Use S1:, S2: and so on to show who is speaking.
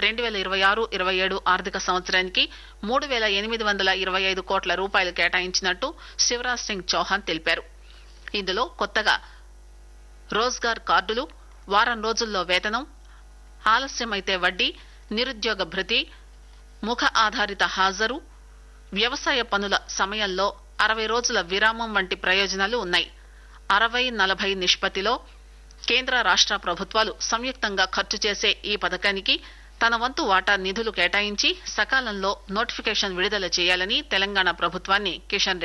S1: రెండు వేల ఇరవై ఆరు ఇరవై ఏడు ఆర్థిక సంవత్సరానికి మూడు వేల ఎనిమిది వందల ఇరవై ఐదు కోట్ల రూపాయలు కేటాయించినట్టు శివరాజ్ సింగ్ చౌహాన్ తెలిపారు ఇందులో కొత్తగా రోజ్గార్ కార్డులు వారం రోజుల్లో వేతనం ఆలస్యమైతే వడ్డీ నిరుద్యోగ భృతి ముఖ ఆధారిత హాజరు వ్యవసాయ పనుల సమయంలో అరవై రోజుల విరామం వంటి ప్రయోజనాలు ఉన్నాయి అరవై నలభై నిష్పత్తిలో కేంద్ర రాష్ట ప్రభుత్వాలు సంయుక్తంగా ఖర్చు చేసే ఈ పథకానికి తన వంతు వాటా నిధులు కేటాయించి సకాలంలో నోటిఫికేషన్ విడుదల చేయాలని తెలంగాణ ప్రభుత్వాన్ని కిషన్ రెడ్డి